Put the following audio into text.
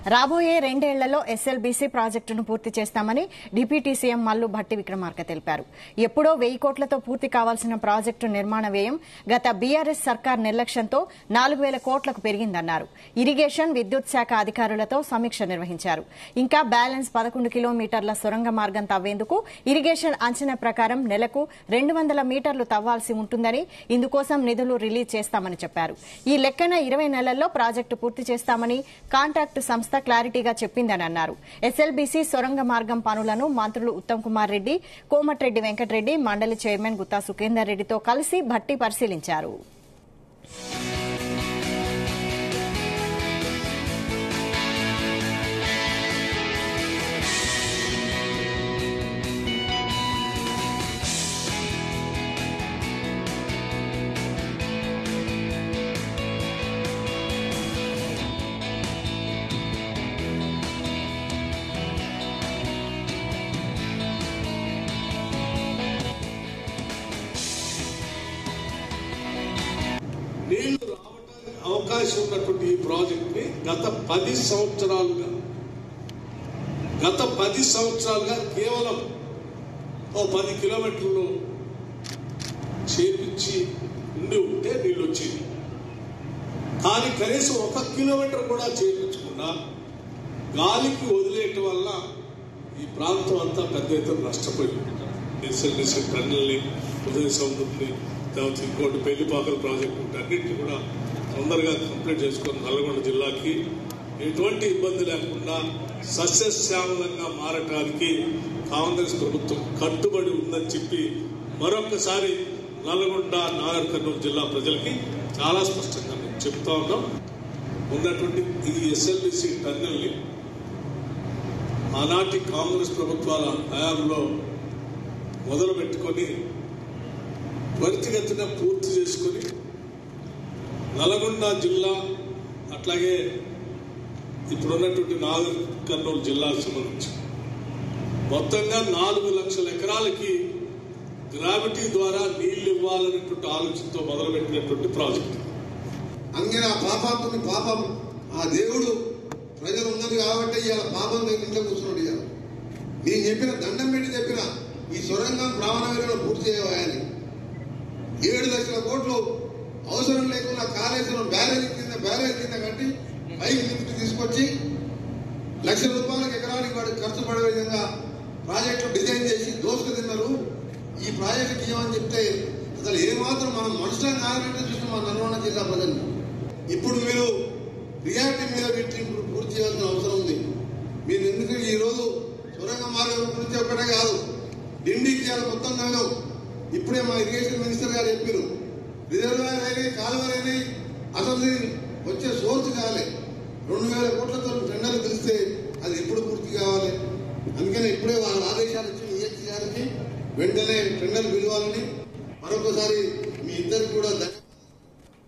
రాబోయే రెండేళ్లలో ఎస్ఎల్బీసీ ప్రాజెక్టును పూర్తి చేస్తామని డిప్యూటీ సీఎం మల్లు భట్టి విక్రమార్క తెలిపారు ఎప్పుడో వెయ్యి కోట్లతో పూర్తి కావాల్సిన ప్రాజెక్టు నిర్మాణ వ్యయం గత బీఆర్ఎస్ సర్కార్ నిర్లక్ష్యంతో నాలుగు వేల కోట్లకు పెరిగిందన్నారు ఇరిగేషన్ విద్యుత్ శాఖ అధికారులతో సమీక్ష నిర్వహించారు ఇంకా బ్యాలెన్స్ పదకొండు కిలోమీటర్ల సొరంగ మార్గం తవ్వేందుకు ఇరిగేషన్ అంచనా ప్రకారం నెలకు రెండు వందల మీటర్లు తవ్వాల్సి ఉంటుందని ఇందుకోసం నిధులు రిలీజ్ చేస్తామని చెప్పారు ఈ లెక్కన ఇరవై నెలల్లో ప్రాజెక్టు పూర్తి చేస్తామని కాంట్రాక్టు సంస్థ క్లారిటీగా చెప్పిందని అన్నారు ఎస్ఎల్బీసీ సొరంగ మార్గం పనులను మంత్రులు ఉత్తమ్ కుమార్ రెడ్డి కోమటిరెడ్డి వెంకటరెడ్డి మండలి చైర్మన్ గుత్తా సుఖేందర్ రెడ్డితో కలిసి భట్టి పరిశీలించారు నీళ్లు రావడానికి అవకాశం ఉన్నటువంటి ఈ ప్రాజెక్ట్ ని గత పది సంవత్సరాలుగా గత పది సంవత్సరాలుగా కేవలం ఓ పది కిలోమీటర్లు చేపించి ఉండి ఉంటే నీళ్ళు వచ్చేది కానీ కనీసం ఒక కిలోమీటర్ కూడా చేపించకుండా గాలికి వదిలేయటం వల్ల ఈ ప్రాంతం అంతా పెద్ద ఎత్తున నష్టపోయింది ఎస్ఎల్డిసి టన్నల్ని ఉదయ సముద్రంని తర్వాత ఇంకోటి పెళ్లిపాకల ప్రాజెక్టు అన్నింటినీ కూడా తొందరగా కంప్లీట్ చేసుకొని నల్గొండ జిల్లాకి ఎటువంటి ఇబ్బంది లేకుండా సస్యశ్యామలంగా మారటానికి కాంగ్రెస్ ప్రభుత్వం కట్టుబడి ఉందని చెప్పి మరొకసారి నల్గొండ నాగర్ కర్నూలు జిల్లా ప్రజలకి చాలా స్పష్టంగా మేము చెప్తా ఉన్నాం ఉన్నటువంటి ఈ ఎస్ఎల్బిసి టన్నెల్ని ఆనాటి కాంగ్రెస్ ప్రభుత్వాల హయాంలో మొదలు పెట్టుకొని త్వరితగతిన పూర్తి చేసుకొని నల్గొండ జిల్లా అట్లాగే ఇప్పుడున్నటువంటి నాగర్ కర్నూలు జిల్లాకు సంబంధించి మొత్తంగా నాలుగు లక్షల ఎకరాలకి గ్రావిటీ ద్వారా నీళ్లు ఇవ్వాలనేటువంటి ఆలోచనతో మొదలుపెట్టినటువంటి ప్రాజెక్ట్ అంగిన పాపాత్ముని పాపం ఆ దేవుడు ప్రజలు ఉన్నది కాబట్టి ఇవాళ పాపం నేను ఇంట్లో కూర్చున్నాడు ఇవాళ నేను చెప్పిన దండం పెట్టి చెప్పిన ఈ సొరంగం ప్రాణవేదన పూర్తి చేయాలని ఏడు లక్షల కోట్లు అవసరం లేకుండా కాళేశ్వరం బ్యారేజ్ కింద బ్యారేజ్ కింద కట్టి పైకి నింపి తీసుకొచ్చి లక్ష రూపాయలకు ఎకరానికి వాడు ఖర్చు పడే విధంగా ప్రాజెక్టులు డిజైన్ చేసి దోసుకు తిన్నారు ఈ ప్రాజెక్టుకి ఇవ్వమని చెప్తే అసలు ఏమాత్రం మనం మనుషులను కావాలంటే చూసిన మన నల్గొండ జిల్లా ప్రజలు ఇప్పుడు మీరు రియాలిటీ మీద పెట్టి ఇప్పుడు పూర్తి చేయాల్సిన అవసరం ఉంది మీరు ఎందుకు ఈ రోజు సొరంగ మార్గం గురించి ఒక్కటే కాదు డిండికి చేయాలి మొత్తం నగం ఇప్పుడే మా ఇరిగేషన్ మినిస్టర్ గారు చెప్పారు రిజర్వాయర్ అయినాయి కాలువలు అయినాయి అసలు దీని వచ్చే సోర్స్ కావాలి రెండు వేల కోట్లతో టెండర్లు తెలిస్తే అది ఎప్పుడు పూర్తి కావాలి అందుకని ఇప్పుడే వాళ్ళ ఆదేశాలు ఇచ్చిన ఈఎస్సీ గారికి వెంటనే టెండర్ పిలవాలని మరొకసారి మీ ఇద్దరికి కూడా ధన్యవాదాలు